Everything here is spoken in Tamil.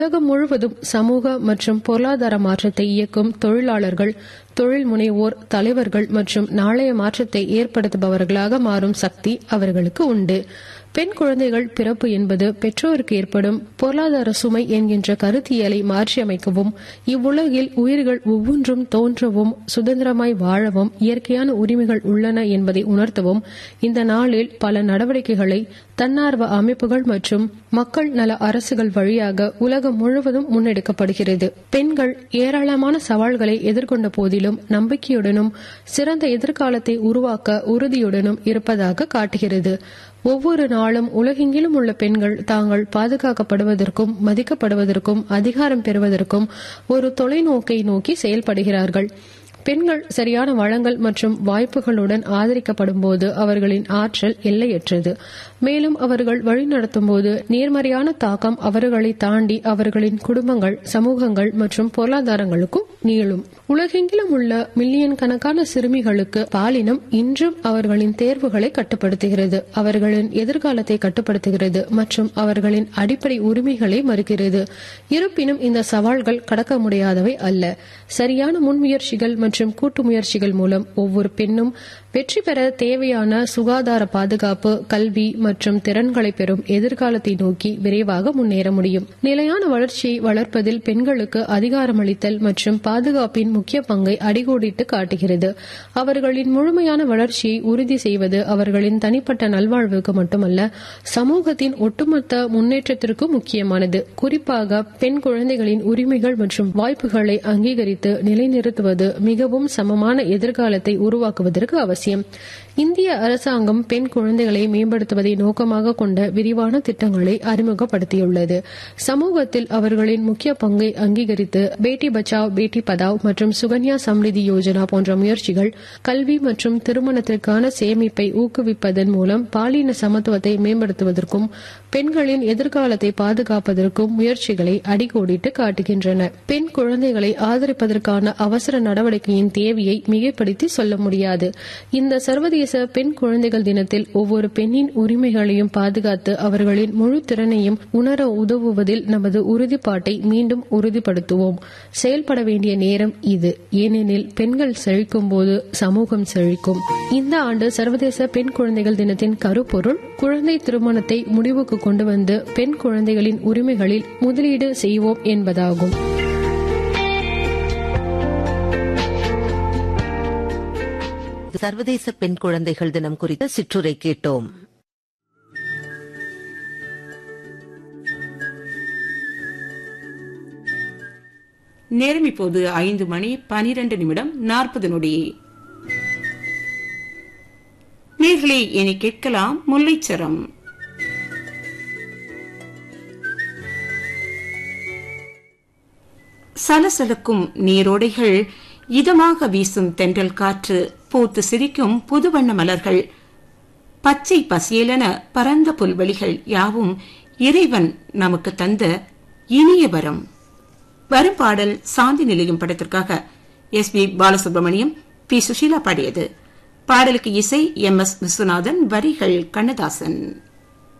உலகம் முழுவதும் சமூக மற்றும் பொருளாதார மாற்றத்தை இயக்கும் தொழிலாளர்கள் தொழில் முனைவோர் தலைவர்கள் மற்றும் நாளைய மாற்றத்தை ஏற்படுத்துபவர்களாக மாறும் சக்தி அவர்களுக்கு உண்டு பெண் குழந்தைகள் பிறப்பு என்பது பெற்றோருக்கு ஏற்படும் பொருளாதார சுமை என்கின்ற கருத்தியலை மாற்றியமைக்கவும் இவ்வுலகில் உயிர்கள் ஒவ்வொன்றும் தோன்றவும் சுதந்திரமாய் வாழவும் இயற்கையான உரிமைகள் உள்ளன என்பதை உணர்த்தவும் இந்த நாளில் பல நடவடிக்கைகளை தன்னார்வ அமைப்புகள் மற்றும் மக்கள் நல அரசுகள் வழியாக உலகம் முழுவதும் முன்னெடுக்கப்படுகிறது பெண்கள் ஏராளமான சவால்களை எதிர்கொண்ட போதிலும் நம்பிக்கையுடனும் சிறந்த எதிர்காலத்தை உருவாக்க உறுதியுடனும் இருப்பதாக காட்டுகிறது ஒவ்வொரு நாளும் உலகெங்கிலும் உள்ள பெண்கள் தாங்கள் பாதுகாக்கப்படுவதற்கும் மதிக்கப்படுவதற்கும் அதிகாரம் பெறுவதற்கும் ஒரு தொலைநோக்கை நோக்கி செயல்படுகிறார்கள் பெண்கள் சரியான வளங்கள் மற்றும் வாய்ப்புகளுடன் ஆதரிக்கப்படும் போது அவர்களின் ஆற்றல் எல்லையற்றது மேலும் அவர்கள் வழிநடத்தும் போது நேர்மறையான தாக்கம் அவர்களை தாண்டி அவர்களின் குடும்பங்கள் சமூகங்கள் மற்றும் பொருளாதாரங்களுக்கும் நீளும் உலகெங்கிலும் உள்ள மில்லியன் கணக்கான சிறுமிகளுக்கு பாலினம் இன்றும் அவர்களின் தேர்வுகளை கட்டுப்படுத்துகிறது அவர்களின் எதிர்காலத்தை கட்டுப்படுத்துகிறது மற்றும் அவர்களின் அடிப்படை உரிமைகளை மறுக்கிறது இருப்பினும் இந்த சவால்கள் கடக்க முடியாதவை அல்ல சரியான முன்முயற்சிகள் மற்றும் கூட்டு முயற்சிகள் மூலம் ஒவ்வொரு பெண்ணும் வெற்றி பெற தேவையான சுகாதார பாதுகாப்பு கல்வி மற்றும் திறன்களை பெறும் எதிர்காலத்தை நோக்கி விரைவாக முன்னேற முடியும் நிலையான வளர்ச்சியை வளர்ப்பதில் பெண்களுக்கு அதிகாரமளித்தல் மற்றும் பாதுகாப்பின் முக்கிய பங்கை அடிகோடிட்டு காட்டுகிறது அவர்களின் முழுமையான வளர்ச்சியை உறுதி செய்வது அவர்களின் தனிப்பட்ட நல்வாழ்வுக்கு மட்டுமல்ல சமூகத்தின் ஒட்டுமொத்த முன்னேற்றத்திற்கும் முக்கியமானது குறிப்பாக பெண் குழந்தைகளின் உரிமைகள் மற்றும் வாய்ப்புகளை அங்கீகரித்து நிலைநிறுத்துவது மிகவும் சமமான எதிர்காலத்தை உருவாக்குவதற்கு அவசியம் இந்திய அரசாங்கம் பெண் குழந்தைகளை மேம்படுத்துவதை நோக்கமாக கொண்ட விரிவான திட்டங்களை அறிமுகப்படுத்தியுள்ளது சமூகத்தில் அவர்களின் முக்கிய பங்கை அங்கீகரித்து பேட்டி பச்சாவ் பேட்டி பதாவ் மற்றும் சுகன்யா சம்ரிதி யோஜனா போன்ற முயற்சிகள் கல்வி மற்றும் திருமணத்திற்கான சேமிப்பை ஊக்குவிப்பதன் மூலம் பாலின சமத்துவத்தை மேம்படுத்துவதற்கும் பெண்களின் எதிர்காலத்தை பாதுகாப்பதற்கும் முயற்சிகளை அடிக்கோடிட்டு காட்டுகின்றன பெண் குழந்தைகளை ஆதரிப்பதற்கான அவசர நடவடிக்கையின் தேவையை மிகைப்படுத்தி சொல்ல முடியாது இந்த சர்வதேச பெண் குழந்தைகள் தினத்தில் ஒவ்வொரு பெண்ணின் உரிமைகளையும் பாதுகாத்து அவர்களின் முழு திறனையும் உணர உதவுவதில் நமது உறுதிப்பாட்டை மீண்டும் உறுதிப்படுத்துவோம் செயல்பட வேண்டிய நேரம் இது ஏனெனில் பெண்கள் செழிக்கும் போது சமூகம் செழிக்கும் இந்த ஆண்டு சர்வதேச பெண் குழந்தைகள் தினத்தின் கருப்பொருள் குழந்தை திருமணத்தை முடிவுக்கு கொண்டு வந்து பெண் குழந்தைகளின் உரிமைகளில் முதலீடு செய்வோம் என்பதாகும் சர்வதேச பெண் குழந்தைகள் தினம் குறித்த சிற்றுரை கேட்டோம் நேரம் இப்போது ஐந்து மணி பனிரெண்டு நிமிடம் நாற்பது நொடி நேர்களே இனி கேட்கலாம் முல்லைச்சரம் சலசலக்கும் நீரோடைகள் இதமாக வீசும் தென்றல் காற்று பூத்து சிரிக்கும் புதுவண்ண மலர்கள் பச்சை பசியலென பரந்த புல்வெளிகள் யாவும் இறைவன் நமக்கு தந்த இனிய வரம் வரும் பாடல் சாந்தி நிலையும் படத்திற்காக S P Balasubrahmanyam P Susheela பாடியது பாடலுக்கு இசை எம் எஸ் விஸ்வநாதன் வரிகள் கண்ணதாசன்